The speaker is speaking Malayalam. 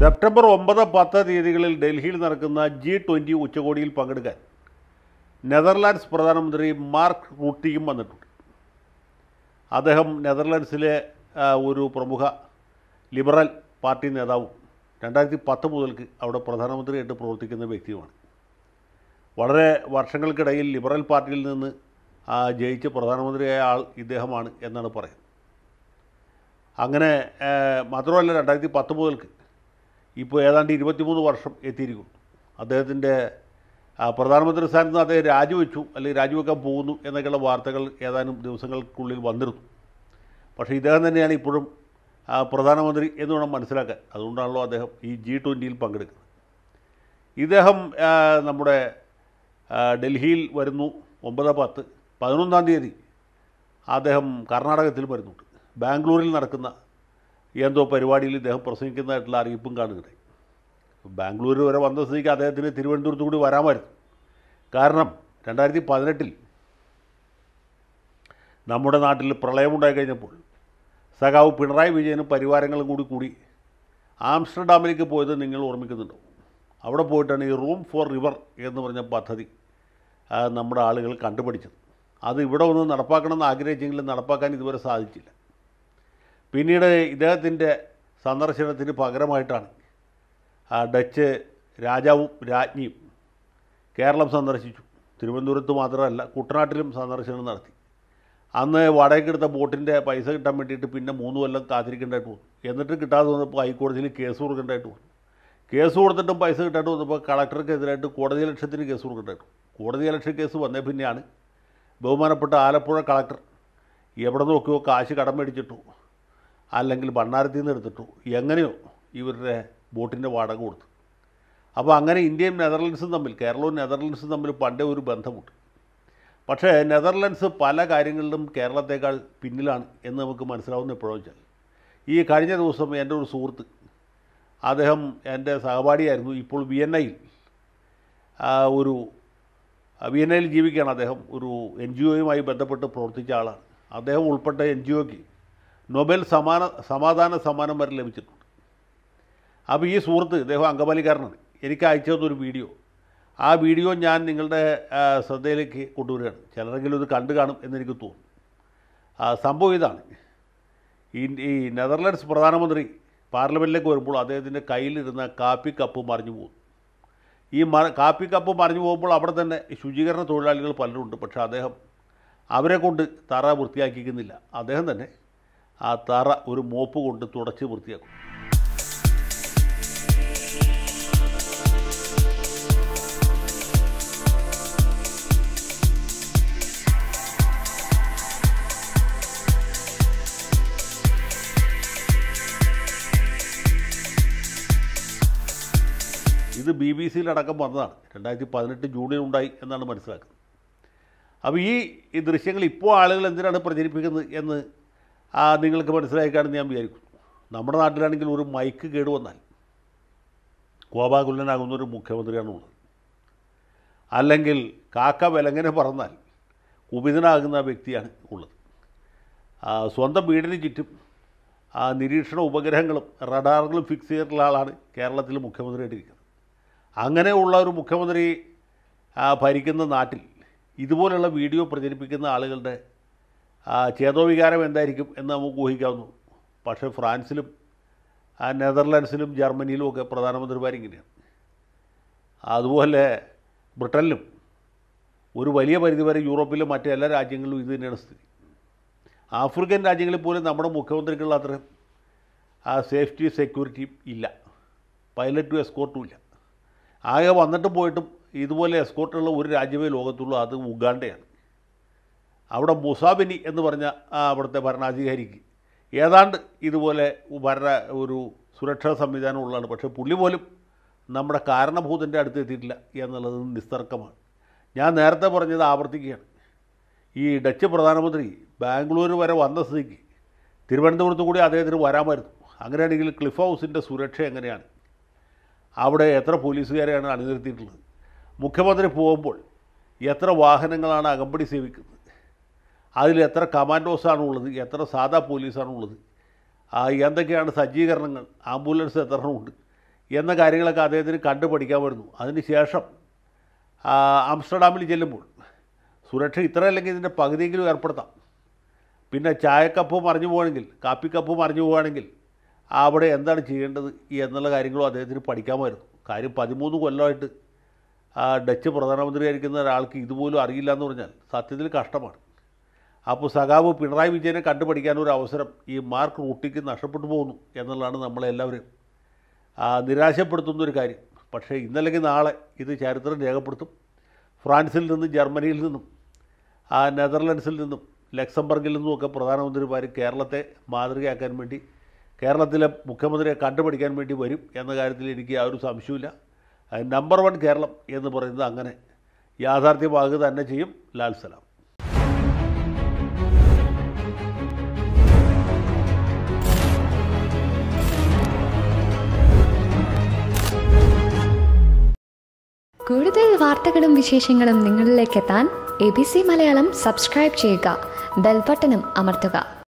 സെപ്റ്റംബർ ഒമ്പത് പത്ത് തീയതികളിൽ ഡൽഹിയിൽ നടക്കുന്ന ജി ട്വൻ്റി ഉച്ചകോടിയിൽ പങ്കെടുക്കാൻ നെതർലാൻഡ്സ് പ്രധാനമന്ത്രി മാർക്ക് റൂട്ടിയും വന്നിട്ടുണ്ട് അദ്ദേഹം നെതർലാൻഡ്സിലെ ആ, ഒരു പ്രമുഖ ലിബറൽ പാർട്ടി നേതാവും രണ്ടായിരത്തി പത്ത് മുതൽക്ക് അവിടെ പ്രധാനമന്ത്രിയായിട്ട് പ്രവർത്തിക്കുന്ന വ്യക്തിയുമാണ് വളരെ വർഷങ്ങൾക്കിടയിൽ ലിബറൽ പാർട്ടിയിൽ നിന്ന് ആ, ജയിച്ച് പ്രധാനമന്ത്രിയായ ആൾ ഇദ്ദേഹമാണ് എന്നാണ് പറയുന്നത് അങ്ങനെ ആ, മാത്രമല്ല രണ്ടായിരത്തി പത്ത് മുതൽക്ക് ഇപ്പോൾ ഏതാണ്ട് ഇരുപത്തിമൂന്ന് വർഷം എത്തിയിരിക്കുന്നു അദ്ദേഹത്തിൻ്റെ ആ, പ്രധാനമന്ത്രി സ്ഥാനത്ത് നിന്ന് അദ്ദേഹം രാജിവെച്ചു അല്ലെങ്കിൽ രാജിവെക്കാൻ പോകുന്നു എന്നൊക്കെയുള്ള വാർത്തകൾ ഏതാനും ദിവസങ്ങൾക്കുള്ളിൽ വന്നിരുന്നു പക്ഷേ ഇദ്ദേഹം തന്നെയാണ് ഇപ്പോഴും ആ, പ്രധാനമന്ത്രി എന്ന് വേണം മനസ്സിലാക്കാൻ അതുകൊണ്ടാണല്ലോ അദ്ദേഹം ഈ ജി ട്വൻ്റിയിൽ പങ്കെടുക്കുന്നത് ഇദ്ദേഹം ആ, നമ്മുടെ ആ, ഡൽഹിയിൽ വരുന്നു ഒമ്പത് പത്ത് പതിനൊന്നാം തീയതി അദ്ദേഹം കർണാടകത്തിൽ വരുന്നുണ്ട് ബാംഗ്ലൂരിൽ നടക്കുന്ന എന്തോ പരിപാടിയിൽ ഇദ്ദേഹം പ്രസംഗിക്കുന്നതായിട്ടുള്ള അറിയിപ്പും കാണുകയുണ്ടായി ബാംഗ്ലൂർ വരെ വന്ന സ്ഥിതിക്ക് അദ്ദേഹത്തിന് തിരുവനന്തപുരത്ത് കൂടി വരാമായിരുന്നു കാരണം രണ്ടായിരത്തി പതിനെട്ടിൽ നമ്മുടെ നാട്ടിൽ പ്രളയമുണ്ടായി കഴിഞ്ഞപ്പോൾ സഖാവ് പിണറായി വിജയനും പരിവാരങ്ങളും കൂടി കൂടി ആംസ്റ്റർഡാമിലേക്ക് പോയത് നിങ്ങൾ ഓർമ്മിക്കുന്നുണ്ടോ അവിടെ പോയിട്ടാണ് ഈ റൂം ഫോർ റിവർ എന്ന് പറഞ്ഞ പദ്ധതി ആ, നമ്മുടെ ആളുകൾ കണ്ടുപിടിച്ചത് അത് ഇവിടെ ഒന്ന് നടപ്പാക്കണമെന്ന് ആഗ്രഹിച്ചെങ്കിലും നടപ്പാക്കാൻ ഇതുവരെ സാധിച്ചില്ല പിന്നീട് ഇദ്ദേഹത്തിൻ്റെ സന്ദർശനത്തിന് പകരമായിട്ടാണ് ആ ഡച്ച് രാജാവും രാജ്ഞിയും കേരളം സന്ദർശിച്ചു തിരുവനന്തപുരത്ത് മാത്രമല്ല കുട്ടനാട്ടിലും സന്ദർശനം നടത്തി അന്ന് വാടകയ്ക്കെടുത്ത ബോട്ടിൻ്റെ പൈസ കിട്ടാൻ വേണ്ടിയിട്ട് പിന്നെ മൂന്ന് കൊല്ലം കാത്തിരിക്കേണ്ടതായിട്ട് വന്നു എന്നിട്ട് കിട്ടാതെ വന്നപ്പോൾ ഹൈക്കോടതിയിൽ കേസ് കൊടുക്കേണ്ടതായിട്ട് വന്നു കേസ് കൊടുത്തിട്ടും പൈസ കിട്ടാണ്ട് വന്നപ്പോൾ കളക്ടർക്കെതിരായിട്ട് കോടതി ലക്ഷ്യത്തിന് കേസ് കൊടുക്കേണ്ടതായിട്ട് വന്നു. കോടതി ലക്ഷ്യ കേസ് വന്നേ പിന്നെയാണ് ബഹുമാനപ്പെട്ട ആലപ്പുഴ കളക്ടർ എവിടെ നോക്കിയോ കാശ് കടം മേടിച്ചിട്ടു അല്ലെങ്കിൽ ഭണ്ണാരത്തിൽ നിന്ന് എടുത്തിട്ടു എങ്ങനെയോ ഇവരുടെ ബോട്ടിൻ്റെ വാടക കൊടുത്തു അപ്പോൾ അങ്ങനെ ഇന്ത്യയും നെതർലൻഡ്സും തമ്മിൽ കേരളവും നെതർലൻഡ്സും തമ്മിൽ പണ്ടേ ഒരു ബന്ധമുണ്ട് പക്ഷേ നെതർലൻഡ്സ് പല കാര്യങ്ങളിലും കേരളത്തേക്കാൾ പിന്നിലാണ് എന്ന് നമുക്ക് മനസ്സിലാവുന്ന എപ്പോഴോ വെച്ചാൽ ഈ കഴിഞ്ഞ ദിവസം എൻ്റെ ഒരു സുഹൃത്ത് അദ്ദേഹം എൻ്റെ സഹപാഠിയായിരുന്നു ഇപ്പോൾ വിയന്നയിൽ ആ, ഒരു വിയന്നയിൽ ജീവിക്കുകയാണ് അദ്ദേഹം ഒരു എൻ ജി ഒയുമായി ബന്ധപ്പെട്ട് പ്രവർത്തിച്ച ആളാണ് അദ്ദേഹം ഉൾപ്പെട്ട എൻ ജി ഒക്ക് നൊബേൽ സമാന സമാധാന സമ്മാനം വരെ ലഭിച്ചിട്ടുണ്ട് അപ്പോൾ ഈ സുഹൃത്ത് ഇദ്ദേഹം അങ്കമാലിക്കാരനാണ് എനിക്ക് അയച്ചു തന്നൊരു വീഡിയോ ആ വീഡിയോ ഞാൻ നിങ്ങളുടെ ആ, ശ്രദ്ധയിലേക്ക് കൊണ്ടുവരികയാണ് ചിലരെങ്കിലും ഇത് കണ്ടു കാണും എന്നെനിക്ക് തോന്നുന്നു ആ, സംഭവം ഇതാണ് ഈ ഈ നെതർലാൻഡ്സ് പ്രധാനമന്ത്രി പാർലമെൻറ്റിലേക്ക് വരുമ്പോൾ അദ്ദേഹത്തിൻ്റെ കയ്യിലിരുന്ന കാപ്പി കപ്പ് മറിഞ്ഞു പോകും ഈ മ കാപ്പി കപ്പ് മറിഞ്ഞു പോകുമ്പോൾ അവിടെ തന്നെ ശുചീകരണ തൊഴിലാളികൾ പലരുണ്ട് പക്ഷേ അദ്ദേഹം അവരെ കൊണ്ട് തറ വൃത്തിയാക്കിക്കുന്നില്ല അദ്ദേഹം തന്നെ ആ തറ ഒരു മോപ്പ് കൊണ്ട് തുടച്ച് വൃത്തിയാക്കും ഇത് ബി ബി സിയിലടക്കം വന്നതാണ് രണ്ടായിരത്തി പതിനെട്ട് ജൂണിൽ ഉണ്ടായി എന്നാണ് മനസ്സിലാക്കുന്നത് അപ്പോൾ ഈ ഈ ദൃശ്യങ്ങൾ ഇപ്പോൾ ആളുകൾ എന്തിനാണ് പ്രചരിപ്പിക്കുന്നത് എന്ന് ആ, നിങ്ങൾക്ക് മനസ്സിലാക്കാണെന്ന് ഞാൻ വിചാരിക്കുന്നു നമ്മുടെ നാട്ടിലാണെങ്കിൽ ഒരു മൈക്ക് കേടുവന്നാൽ കോപാകുലനാകുന്ന ഒരു മുഖ്യമന്ത്രിയാണുള്ളത് അല്ലെങ്കിൽ കാക്ക വിലങ്ങനെ പറന്നാൽ കുപിതനാകുന്ന വ്യക്തിയാണ് ഉള്ളത് ആ, സ്വന്തം വീടിന് ചുറ്റും ആ, നിരീക്ഷണ ഉപഗ്രഹങ്ങളും റഡാറുകളും ഫിക്സ് ചെയ്തിട്ടുള്ള ആളാണ് കേരളത്തിൽ മുഖ്യമന്ത്രിയായിട്ടിരിക്കുന്നത് അങ്ങനെയുള്ള ഒരു മുഖ്യമന്ത്രി ആ, ഭരിക്കുന്ന നാട്ടിൽ ഇതുപോലുള്ള വീഡിയോ പ്രചരിപ്പിക്കുന്ന ആളുകളുടെ ആ, ചേതോവികാരം എന്തായിരിക്കും എന്ന് നമുക്ക് ഊഹിക്കാവുന്നു പക്ഷേ ഫ്രാൻസിലും ആ, നെതർലാൻഡ്സിലും ജർമ്മനിയിലും ഒക്കെ പ്രധാനമന്ത്രിമാരിങ്ങനെയാണ് അതുപോലെ ബ്രിട്ടനിലും ഒരു വലിയ പരിധിവരെ യൂറോപ്പിലും മറ്റു എല്ലാ രാജ്യങ്ങളിലും ഇത് തന്നെയാണ് സ്ഥിതി ആഫ്രിക്കൻ രാജ്യങ്ങളിൽ പോലും നമ്മുടെ മുഖ്യമന്ത്രിക്കുള്ള അത്രയും ആ സേഫ്റ്റി സെക്യൂരിറ്റിയും ഇല്ല പൈലറ്റും എസ്കോർട്ടും ഇല്ല ആകെ വന്നിട്ടും പോയിട്ടും ഇതുപോലെ എസ്കോർട്ടുള്ള ഒരു രാജ്യമേ ലോകത്തുള്ളൂ അത് ഉഗാണ്ടയാണ് അവിടെ മുസാബിനി എന്ന് പറഞ്ഞ ആ അവിടുത്തെ ഭരണാധികാരിക്ക് ഏതാണ്ട് ഇതുപോലെ ഭരണ ഒരു സുരക്ഷാ സംവിധാനം ഉള്ളതാണ് പക്ഷേ പുള്ളി പോലും നമ്മുടെ കാരണഭൂതൻ്റെ അടുത്ത് എത്തിയിട്ടില്ല എന്നുള്ളത് നിസ്തർക്കമാണ് ഞാൻ നേരത്തെ പറഞ്ഞത് ആവർത്തിക്കുകയാണ് ഈ ഡച്ച് പ്രധാനമന്ത്രി ബാംഗ്ലൂർ വരെ വന്ന സ്ഥിതിക്ക് തിരുവനന്തപുരത്ത് കൂടി അദ്ദേഹത്തിന് വരാമായിരുന്നു അങ്ങനെയാണെങ്കിൽ ക്ലിഫ് ഹൗസിൻ്റെ സുരക്ഷ എങ്ങനെയാണ് അവിടെ എത്ര പോലീസുകാരെയാണ് അണിനിർത്തിയിട്ടുള്ളത് മുഖ്യമന്ത്രി പോകുമ്പോൾ എത്ര വാഹനങ്ങളാണ് അകമ്പടി സേവിക്കുന്നത് അതിൽ എത്ര കമാൻഡോസാണ് ഉള്ളത് എത്ര സാധാ പോലീസാണ് ഉള്ളത് ആ, എന്തൊക്കെയാണ് സജ്ജീകരണങ്ങൾ ആംബുലൻസ് എത്ര ഉണ്ട് എന്ന കാര്യങ്ങളൊക്കെ അദ്ദേഹത്തിന് കണ്ടു പഠിക്കാൻ വരുന്നു അതിനുശേഷം ആ, ആംസ്റ്റർഡാമിൽ ചെല്ലുമ്പോൾ സുരക്ഷ ഇത്ര അല്ലെങ്കിൽ ഇതിൻ്റെ പകുതിയെങ്കിലും ഏർപ്പെടുത്താം പിന്നെ ചായക്കപ്പ് മറിഞ്ഞു പോകണമെങ്കിൽ കാപ്പിക്കപ്പ് മറിഞ്ഞു പോവുകയാണെങ്കിൽ അവിടെ എന്താണ് ചെയ്യേണ്ടത് എന്നുള്ള കാര്യങ്ങളും അദ്ദേഹത്തിന് പഠിക്കാമായിരുന്നു കാര്യം പതിമൂന്ന് കൊല്ലമായിട്ട് ആ ഡച്ച് പ്രധാനമന്ത്രിയായിരിക്കുന്ന ഒരാൾക്ക് ഇതുപോലും അറിയില്ല എന്ന് പറഞ്ഞാൽ സത്യത്തിൽ കഷ്ടമാണ് അപ്പോൾ സഖാവ് പിണറായി വിജയനെ കണ്ടുപഠിക്കാൻ ഒരു അവസരം ഈ മാർക്ക് റൂട്ടിക്ക് നഷ്ടപ്പെട്ടു പോകുന്നു എന്നുള്ളതാണ് നമ്മളെല്ലാവരും ആ, നിരാശപ്പെടുത്തുന്ന ഒരു കാര്യം പക്ഷേ ഇന്നല്ലെങ്കിൽ നാളെ ഇത് ചരിത്രം രേഖപ്പെടുത്തും ഫ്രാൻസിൽ നിന്നും ജർമ്മനിയിൽ നിന്നും ആ നെതർലൻഡ്സിൽ നിന്നും ലക്സംബർഗിൽ നിന്നുമൊക്കെ പ്രധാനമന്ത്രിമാർ കേരളത്തെ മാതൃകയാക്കാൻ വേണ്ടി കേരളത്തിലെ മുഖ്യമന്ത്രിയെ കണ്ടുപിടിക്കാൻ വേണ്ടി വരും എന്ന കാര്യത്തിൽ എനിക്ക് യാതൊരു സംശയമില്ല അത് നമ്പർ വൺ കേരളം എന്ന് പറയുന്നത് അങ്ങനെ യാഥാർത്ഥ്യമാകുക തന്നെ ചെയ്യും ലാൽ സലാം കൂടുതൽ വാർത്തകളും വിശേഷങ്ങളും നിങ്ങളിലേക്ക് എത്താൻ A B C Malayalam subscribe ചെയ്യുക ബെൽബട്ടനും അമർത്തുക